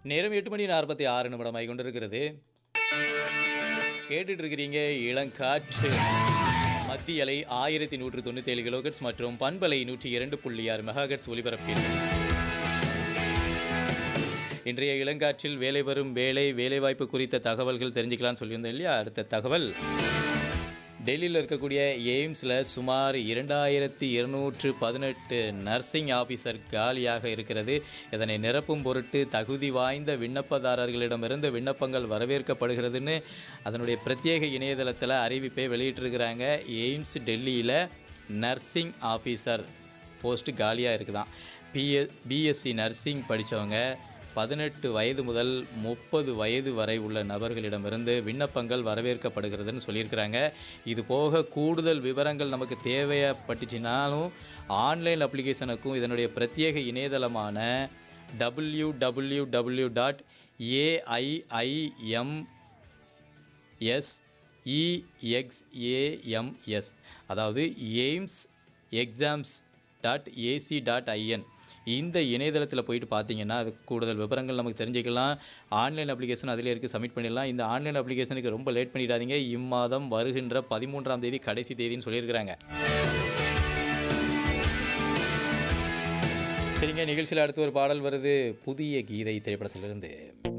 நேரம் எட்டு மணி நாற்பத்தி ஆறு நிமிடமாய் கொண்டிருக்கிறது கேட்டுட்டு இருக்கிறீங்க இளங்காற்று மத்திய அலை ஆயிரத்தி நூற்று தொண்ணூற்றி ஏழு கிலோகட்ஸ் மற்றும் பண்பலை நூற்றி இரண்டு புள்ளி ஆறு மெகாகட்ஸ் ஒலிபரப்பில் இன்றைய இளங்காற்றில் வேலை வரும் வேலை வேலைவாய்ப்பு குறித்த தகவல்கள் தெரிஞ்சுக்கலாம்னு சொல்லியிருந்தோம் இல்லையா அடுத்த தகவல் டெல்லியில் இருக்கக்கூடிய எய்ம்ஸில் சுமார் இரண்டாயிரத்தி இருநூற்று பதினெட்டு நர்சிங் ஆஃபீஸர் காலியாக இருக்கிறது இதனை நிரப்பும் பொருட்டு தகுதி வாய்ந்த விண்ணப்பதாரர்களிடமிருந்து விண்ணப்பங்கள் வரவேற்கப்படுகிறதுன்னு அதனுடைய பிரத்யேக இணையதளத்தில் அறிவிப்பை வெளியிட்டிருக்கிறாங்க எய்ம்ஸ் டெல்லியில் நர்சிங் ஆஃபீஸர் போஸ்ட் காலியாக இருக்குதான் பிஎ பிஎஸ்சி நர்சிங் படித்தவங்க பதினெட்டு வயது முதல் முப்பது வயது வரை உள்ள நபர்களிடமிருந்து விண்ணப்பங்கள் வரவேற்கப்படுகிறதுன்னு சொல்லியிருக்கிறாங்க இது போக கூடுதல் விவரங்கள் நமக்கு தேவைப்பட்டுச்சுனாலும் ஆன்லைன் அப்ளிகேஷனுக்கும் இதனுடைய பிரத்யேக இணையதளமான W W W dot AIIM S EXAMS அதாவது AIIMS exams dot AC dot IN இந்த இணையதளத்தில் போயிட்டு பார்த்தீங்கன்னா அது கூடுதல் விவரங்கள் நமக்கு தெரிஞ்சுக்கலாம் ஆன்லைன் அப்ளிகேஷன் அதிலே இருக்குது சப்மிட் பண்ணிடலாம் இந்த ஆன்லைன் அப்ளிகேஷனுக்கு ரொம்ப லேட் பண்ணிடாதீங்க இம்மாதம் வருகின்ற பதிமூன்றாம் தேதி கடைசி தேதின்னு சொல்லியிருக்கிறாங்க சரிங்க நிகழ்ச்சியில் அடுத்து ஒரு பாடல் வருது புதிய கீதை திரைப்படத்திலிருந்து